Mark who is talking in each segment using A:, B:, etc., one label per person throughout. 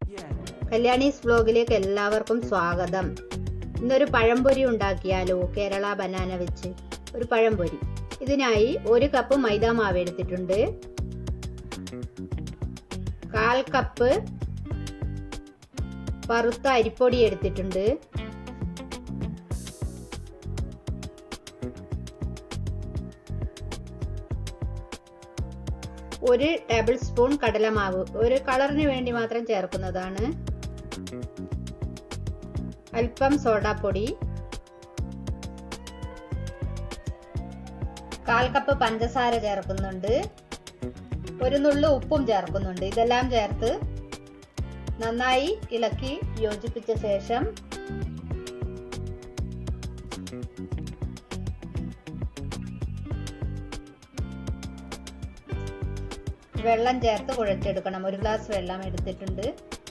A: കല്യാണീസ് വ്ലോഗിലേക്ക് എല്ലാവർക്കും സ്വാഗതം ഇന്നൊരു പഴംപൊരി ഉണ്ടാക്കിയാലോ കേരള ബനാന വെച്ച് ഒരു പഴംപൊരി ഇതിനായി ഒരു കപ്പ് മൈദ മാവ് എടുത്തിട്ടുണ്ട് കാൽ കപ്പ് വറുത്ത അരിപ്പൊടി എടുത്തിട്ടുണ്ട് ഒരു ടേബിൾ സ്പൂൺ കടലമാവ് ഒരു കളറിന് വേണ്ടി മാത്രം ചേർക്കുന്നതാണ് അല്പം സോഡാപ്പൊടി കാൽ കപ്പ് പഞ്ചസാര ചേർക്കുന്നുണ്ട് ഒരു നുള്ളു ഉപ്പും ചേർക്കുന്നുണ്ട് ഇതെല്ലാം ചേർത്ത് നന്നായി ഇളക്കി യോജിപ്പിച്ച ശേഷം വെള്ളം ചേർത്ത് കുഴച്ചെടുക്കണം ഒരു ഗ്ലാസ് വെള്ളം എടുത്തിട്ടുണ്ട്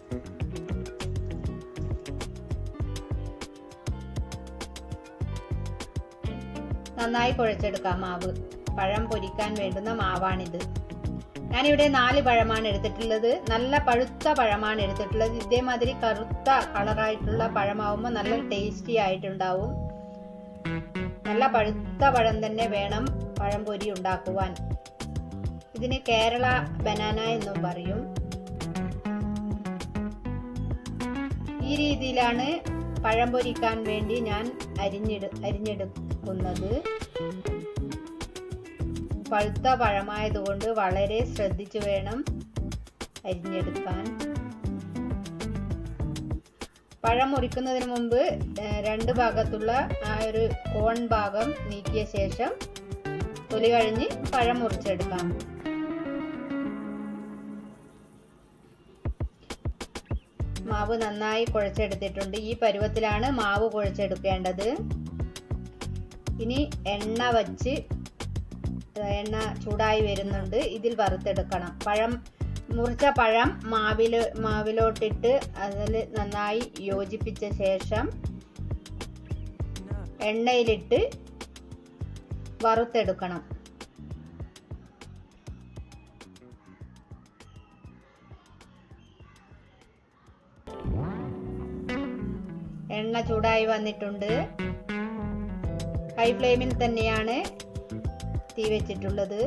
A: നന്നായി കുഴച്ചെടുക്കാം മാവ് പഴം പൊരിക്കാൻ വേണ്ടുന്ന മാവാണിത് ഞാനിവിടെ നാല് പഴമാണ് എടുത്തിട്ടുള്ളത് നല്ല പഴുത്ത പഴമാണ് എടുത്തിട്ടുള്ളത് ഇതേമാതിരി കറുത്ത കളറായിട്ടുള്ള പഴമാവുമ്പോൾ നല്ല ടേസ്റ്റി ആയിട്ടുണ്ടാവും നല്ല പഴുത്ത പഴം തന്നെ വേണം പഴം പൊരി ഉണ്ടാക്കുവാൻ ഇതിന് കേരള ബനാന എന്നും പറയും ഈ രീതിയിലാണ് പഴം പൊരിക്കാൻ വേണ്ടി ഞാൻ അരിഞ്ഞെടു അരിഞ്ഞെടുക്കുന്നത് പഴുത്ത പഴമായതുകൊണ്ട് വളരെ ശ്രദ്ധിച്ചു വേണം അരിഞ്ഞെടുക്കാൻ പഴം മുറിക്കുന്നതിന് മുമ്പ് രണ്ട് ഭാഗത്തുള്ള ആ ഒരു കോൺ ഭാഗം നീക്കിയ ശേഷം തൊലി കഴിഞ്ഞ് പഴം മുറിച്ചെടുക്കാം മാവ് നന്നായി കുഴച്ചെടുത്തിട്ടുണ്ട് ഈ പരുവത്തിലാണ് മാവ് കുഴച്ചെടുക്കേണ്ടത് ഇനി എണ്ണ വച്ച് എണ്ണ ചൂടായി വരുന്നുണ്ട് ഇതിൽ വറുത്തെടുക്കണം പഴം മുറിച്ച പഴം മാവിൽ മാവിലോട്ടിട്ട് അതിൽ നന്നായി യോജിപ്പിച്ച ശേഷം എണ്ണയിലിട്ട് വറുത്തെടുക്കണം എണ്ണ ചൂടായി വന്നിട്ടുണ്ട് ഹൈ ഫ്ലെയിമിൽ തന്നെയാണ് തീ വെച്ചിട്ടുള്ളത്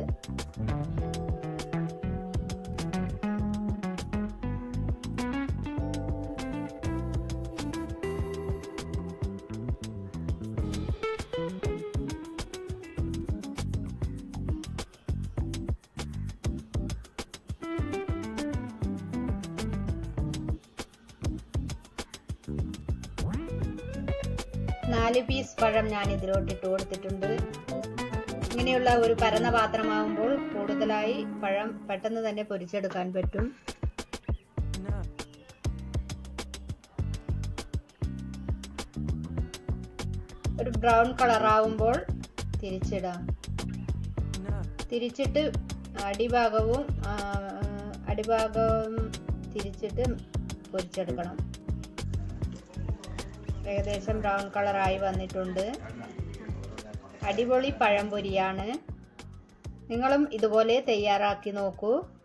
A: നാല് പീസ് പഴം ഞാൻ ഇതിലോട്ട് ഇട്ട് കൊടുത്തിട്ടുണ്ട് ഇങ്ങനെയുള്ള ഒരു പരന്ന പാത്രമാകുമ്പോൾ കൂടുതലായി പഴം പെട്ടെന്ന് തന്നെ പൊരിച്ചെടുക്കാൻ പറ്റും ഒരു ബ്രൗൺ കളറാവുമ്പോൾ തിരിച്ചിടാം തിരിച്ചിട്ട് അടിഭാഗവും അടിഭാഗവും തിരിച്ചിട്ട് പൊരിച്ചെടുക്കണം ഏകദേശം ബ്രൗൺ കളറായി വന്നിട്ടുണ്ട് അടിപൊളി പഴംപൊരിയാണ് നിങ്ങളും ഇതുപോലെ തയ്യാറാക്കി നോക്കൂ